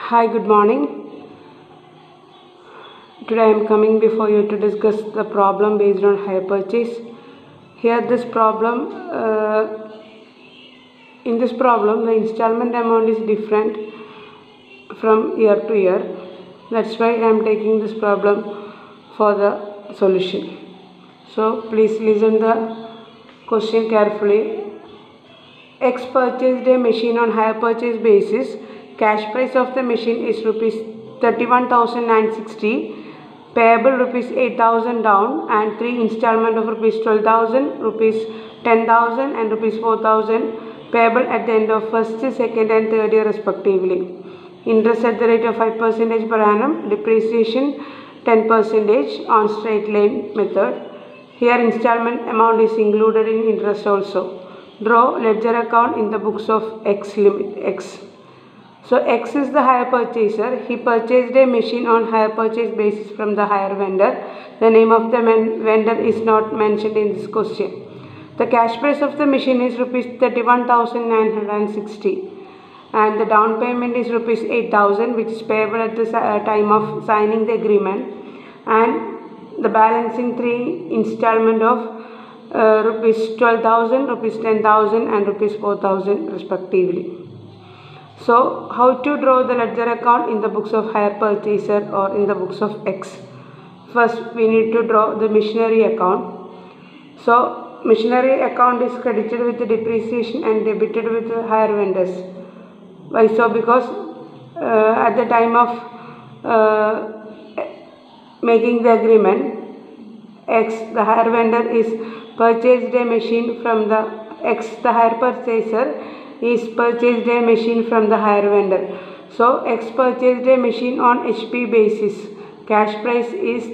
Hi, good morning. Today I am coming before you to discuss the problem based on hire purchase. Here, this problem, uh, in this problem, the installment amount is different from year to year. That's why I am taking this problem for the solution. So, please listen the question carefully. X purchased a machine on hire purchase basis. Cash price of the machine is rupees 31,960. Payable rupees 8,000 down and three installment of rupees 12,000, rupees 10,000 and rupees 4,000 payable at the end of first, second and third year respectively. Interest at the rate of 5% per annum. Depreciation 10% on straight line method. Here installment amount is included in interest also. Draw ledger account in the books of X limit X. So X is the hire purchaser. He purchased a machine on hire purchase basis from the hire vendor. The name of the men- vendor is not mentioned in this question. The cash price of the machine is rupees 31,960 and the down payment is rupees 8000 which is payable at the si- uh, time of signing the agreement and the balancing three installment of uh, rupees 12000 rupees 10000 and rupees 4000 respectively so how to draw the ledger account in the books of hire purchaser or in the books of x first we need to draw the machinery account so machinery account is credited with the depreciation and debited with the hire vendors why so because uh, at the time of uh, making the agreement X, the hire vendor is purchased a machine from the X, the hire purchaser is purchased a machine from the hire vendor. So X purchased a machine on HP basis. Cash price is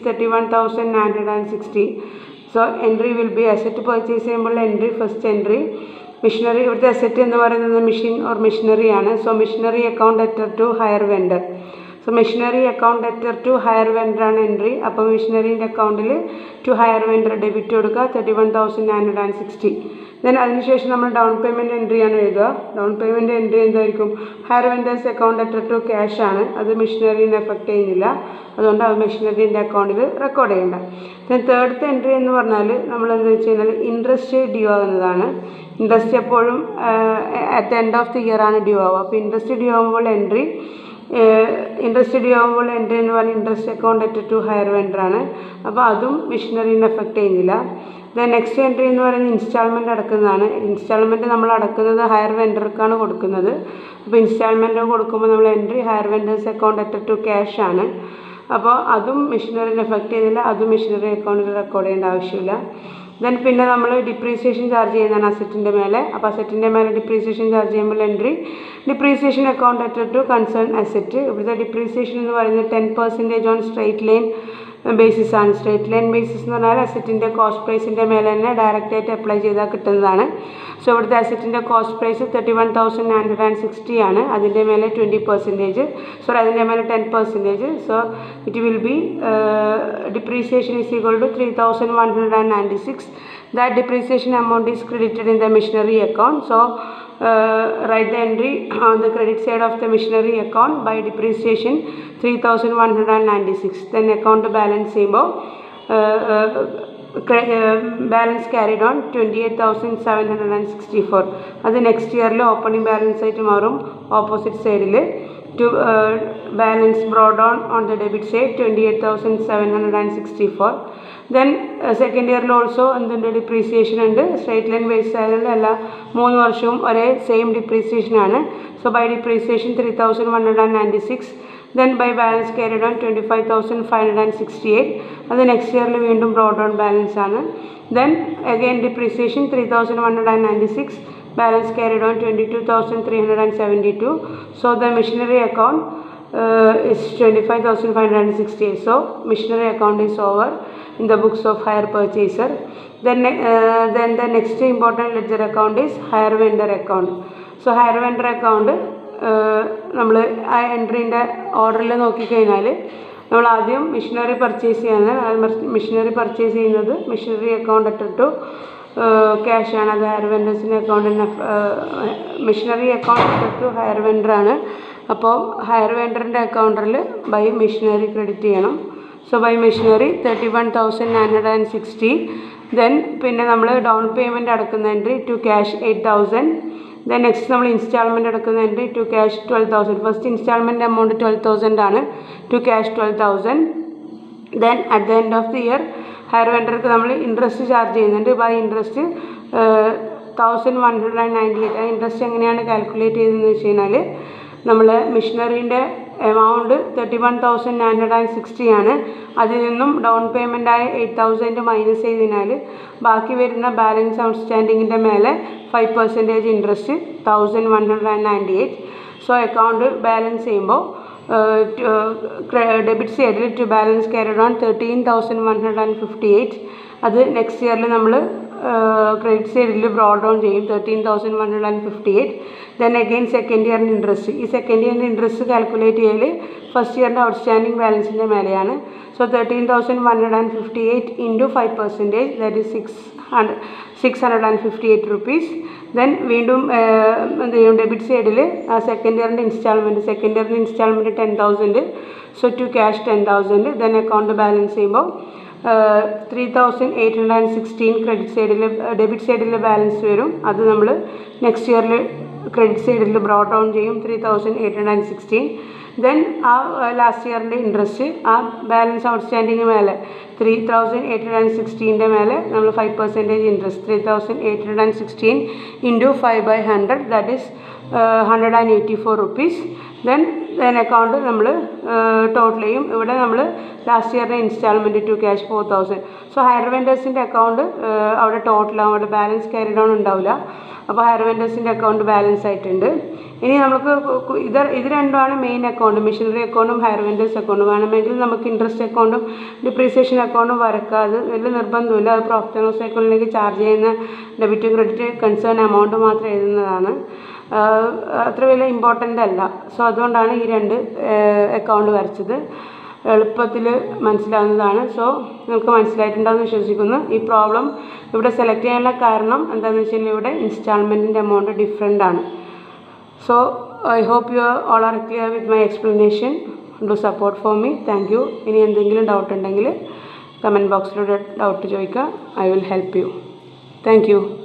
31,960. So entry will be asset purchase ചെയ്യുമ്പോൾ entry first entry machinery ഇവിടുത്തെ asset എന്ന് പറയുന്നത് machine or machinery ആണ് so machinery account letter to hire vendor so machinery account letter to hire vendor ആണ് entry അപ്പോൾ മെഷീനറിൻ്റെ അക്കൗണ്ടിൽ to hire vendor debit കൊടുക്കുക thirty one thousand nine hundred and sixty then അതിനുശേഷം നമ്മൾ ഡൗൺ പേയ്മെൻറ്റ് എൻട്രി ആണ് എഴുതുക ഡൗൺ പേയ്മെൻറ്റ് എൻട്രി എന്തായിരിക്കും hire vendors account letter to cash ആണ് അത് മെഷീനറീനെ എഫക്റ്റ് ചെയ്യുന്നില്ല അതുകൊണ്ട് അത് മെഷീനറിൻ്റെ അക്കൗണ്ടിൽ റെക്കോർഡ് ചെയ്യേണ്ട ദെൻ തേർഡത്തെ എൻട്രി എന്ന് പറഞ്ഞാൽ നമ്മൾ എന്താ വെച്ച് കഴിഞ്ഞാൽ ഇൻട്രസ്റ്റ് ഡ്യൂ ആകുന്നതാണ് ഇൻട്രസ്റ്റ് എപ്പോഴും at the end of the year ആണ് ഡ്യൂ ആവുക അപ്പോൾ ഇൻട്രസ്റ്റ് ഡ്യൂ ആകുമ്പോൾ എൻട്രി ഇൻട്രസ്റ്റ് ഡ്യൂ ആകുമ്പോൾ എൻട്രി എന്ന് പറഞ്ഞാൽ interest account at to hire vendor ആണ് അപ്പോൾ അതും മെഷീനറീനെ എഫക്റ്റ് ചെയ്യുന്നില്ല ദെൻ നെക്സ്റ്റ് എൻട്രി എന്ന് പറയുന്നത് ഇൻസ്റ്റാൾമെൻറ്റ് അടക്കുന്നതാണ് ഇൻസ്റ്റാൾമെൻറ്റ് നമ്മൾ അടക്കുന്നത് ഹയർ വെൻഡർക്കാണ് കൊടുക്കുന്നത് അപ്പോൾ ഇൻസ്റ്റാൾമെൻറ്റ് കൊടുക്കുമ്പോൾ നമ്മൾ entry hire vendors account at to cash ആണ് അപ്പോൾ അതും മെഷീനറിനെ എഫക്റ്റ് ചെയ്യുന്നില്ല അതും മെഷീനറി അക്കൗണ്ടിൽ റെക്കോർഡ് ചെയ്യേണ്ട ആവശ്യമില്ല ദെൻ പിന്നെ നമ്മൾ ഡിപ്രീസിയേഷൻ ചാർജ് ചെയ്യുന്നതാണ് അസറ്റിൻ്റെ മേലെ അപ്പോൾ അസറ്റിൻ്റെ മേലെ ഡിപ്രീസിയേഷൻ ചാർജ് ചെയ്യുമ്പോൾ entry depreciation account at to concern asset ഇവിടുത്തെ ഡിപ്രീസിയേഷൻ എന്ന് പറയുന്നത് ten percentage on straight line basis ആണ് സ്ട്രേറ്റ് ലൈൻ ബേസിസ് എന്ന് പറഞ്ഞാൽ അസറ്റിൻ്റെ കോസ്റ്റ് പ്രൈസിൻ്റെ മേലെ തന്നെ ഡയറക്റ്റ് ആയിട്ട് അപ്ലൈ ചെയ്താൽ കിട്ടുന്നതാണ് സോ ഇവിടുത്തെ അസറ്റിൻ്റെ cost price thirty one thousand nine hundred and sixty ആണ് അതിൻ്റെ മേലെ ട്വൻറ്റി പെർസെൻറ്റേജ് സോറി അതിൻ്റെ മേലെ ten percentage so it will be depreciation is equal to three thousand one hundred and ninety six that depreciation amount is credited in the machinery account so uh, write the entry on the credit side of the machinery account by depreciation 3196 then account balance ചെയ്യുമ്പോൾ balance carried on twenty eight thousand seven hundred and sixty four അത് next ഇയറിൽ opening balance ആയിട്ട് മാറും opposite സൈഡിൽ to balance brought on on the debit side twenty eight thousand seven hundred and sixty four then second ഇയറിൽ also എന്തുണ്ട് depreciation ഉണ്ട് straight line base ആയാലും എല്ലാ മൂന്ന് വർഷവും ഒരേ സെയിം ഡിപ്രീസിയേഷൻ ആണ് so by depreciation three thousand one hundred and ninety six then by balance carried on twenty five thousand five hundred and sixty eight അത് നെക്സ്റ്റ് ഇയറിൽ വീണ്ടും ബ്രോഡ് ഓൺ ബാലൻസ് ആണ് then again depreciation three thousand one hundred and ninety six balance carried on 22,372. So the machinery account uh, is 25,568. So machinery account is over in the books of hire purchaser. Then, uh, then the next important ledger account is hire vendor account. So hire vendor account നമ്മൾ ആ എൻട്രീൻ്റെ ഓർഡറിൽ നോക്കിക്കഴിഞ്ഞാൽ നമ്മൾ ആദ്യം machinery purchase ചെയ്യുന്നത് machinery purchase ചെയ്യുന്നത് machinery account at to cash ആണ് അത് ഹയർ വെൻഡേഴ്സിൻ്റെ അക്കൗണ്ടിന് മെഷീനറി അക്കൗണ്ട് ടു ഹയർ വെൻഡറാണ് അപ്പോൾ ഹയർ വെണ്ടറിൻ്റെ അക്കൗണ്ടിൽ ബൈ മെഷീനറി ക്രെഡിറ്റ് ചെയ്യണം so by machinery thirty one thousand nine hundred and sixty then പിന്നെ നമ്മൾ ഡൗൺ പേയ്മെൻറ്റ് അടക്കുന്ന entry to cash eight thousand then next നമ്മൾ ഇൻസ്റ്റാൾമെൻറ്റ് അടക്കുന്ന entry to cash twelve thousand first instalment amount twelve thousand ആണ് to cash twelve thousand then at the end of the year hire വെണ്ടർക്ക് നമ്മൾ interest charge ചെയ്യുന്നുണ്ട് by interest thousand one hundred and ninety eight ആ interest എങ്ങനെയാണ് calculate ചെയ്തതെന്ന് വെച്ച് കഴിഞ്ഞാൽ നമ്മൾ മിഷനറീൻ്റെ amount thirty one thousand nine hundred and sixty ആണ് അതിൽ നിന്നും ഡൗൺ പേയ്മെൻ്റ് ആയ എയ്റ്റ് തൗസൻഡ് മൈനസ് ചെയ്തതിനാൽ ബാക്കി വരുന്ന ബാലൻസ് ഔട്ട്സ്റ്റാൻഡിങ്ങിൻ്റെ മേലെ five percentage interest thousand one hundred and ninety eight so account balance ചെയ്യുമ്പോൾ ഡെബിറ്റ് സൈഡിൽ to balance carried on thirteen thousand one hundred and fifty eight അത് നെക്സ്റ്റ് ഇയറിൽ നമ്മൾ ക്രെഡിറ്റ് സൈഡിൽ ബ്രോഡ് ഡൗൺ ചെയ്യും thirteen thousand one hundred and fifty eight then again second ഇയറിൻ്റെ interest ഈ second ഇയറിൻ്റെ ഇൻട്രസ്റ്റ് കാൽക്കുലേറ്റ് ചെയ്യൽ ഫസ്റ്റ് ഇയറിൻ്റെ ഔട്ട്സ്റ്റാൻഡിങ് ബാലൻസിൻ്റെ മേലെയാണ് so thirteen thousand one hundred and fifty eight into five percentage that is six hundred six hundred and fifty eight rupees then വീണ്ടും എന്ത് ചെയ്യും ഡെബിറ്റ് സൈഡിൽ സെക്കൻഡ് ഇയറിൻ്റെ ഇൻസ്റ്റാൾമെൻറ്റ് സെക്കൻഡ് ഇയറിൻ്റെ instalment ten thousand so to cash ten thousand then account balance ചെയ്യുമ്പോൾ three thousand eight hundred and sixteen credit സൈഡിൽ debit സൈഡിൽ balance വരും അത് നമ്മൾ നെക്സ്റ്റ് ഇയറിൽ ക്രെഡിറ്റ് സൈഡിൽ ബ്രോഡ് ഡൗൺ ചെയ്യും three thousand eight hundred and sixteen then ആ ലാസ്റ്റ് ഇയറിൻ്റെ ഇൻട്രസ്റ്റ് ആ ബാലൻസ് ഔട്ട്സ്റ്റാൻഡിങ് മേലെ three thousand eight hundred and സിക്സ്റ്റീൻ്റെ മേലെ നമ്മൾ five percentage interest three thousand eight hundred and sixteen into five by hundred that is hundred and eighty four rupees then then account നമ്മൾ total ചെയ്യും ഇവിടെ നമ്മൾ last ഇയറിൻ്റെ instalment to cash four thousand so hire വെൻഡേഴ്സിൻ്റെ account അവിടെ ടോട്ടലാവും അവിടെ balance carry down ഉണ്ടാവില്ല അപ്പോൾ ഹയർ വെൻഡേഴ്സിൻ്റെ അക്കൗണ്ട് ബാലൻസ് ആയിട്ടുണ്ട് ഇനി നമുക്ക് ഇത് ഇത് രണ്ടുമാണ് മെയിൻ അക്കൗണ്ട് മെഷീനറി അക്കൗണ്ടും ഹയർ വെൻഡേഴ്സ് അക്കൗണ്ടും വേണമെങ്കിൽ നമുക്ക് ഇൻട്രസ്റ്റ് അക്കൗണ്ടും ഡിപ്രീസിയേഷൻ അക്കൗണ്ടും വരക്കാം അത് വലിയ നിർബന്ധമില്ല അത് പ്രോഫിറ്റ് ആൻഡ് ലോസ് അക്കൗണ്ടിലേക്ക് ചാർജ് ചെയ്യുന്ന ഡെബിറ്റ് ക്രെഡിറ്റ് കൺസേൺ എമൗണ്ട് മാത്രം എഴുതുന്നതാണ് അത്ര വലിയ ഇമ്പോർട്ടൻ്റ് അല്ല സോ അതുകൊണ്ടാണ് ഈ രണ്ട് അക്കൗണ്ട് വരച്ചത് എളുപ്പത്തിൽ മനസ്സിലാവുന്നതാണ് സോ നിങ്ങൾക്ക് മനസ്സിലായിട്ടുണ്ടാവുമെന്ന് വിശ്വസിക്കുന്നു ഈ പ്രോബ്ലം ഇവിടെ സെലക്ട് ചെയ്യാനുള്ള കാരണം എന്താണെന്ന് വെച്ച് കഴിഞ്ഞാൽ ഇവിടെ ഇൻസ്റ്റാൾമെൻറ്റിൻ്റെ എമൗണ്ട് ഡിഫറെൻ്റ് ആണ് so I hope you all are clear with my explanation do support for me thank you ഇനി എന്തെങ്കിലും ഡൗട്ട് ഉണ്ടെങ്കിൽ കമൻറ്റ് ബോക്സിലൂടെ ഡൗട്ട് ചോദിക്കുക I will help you thank U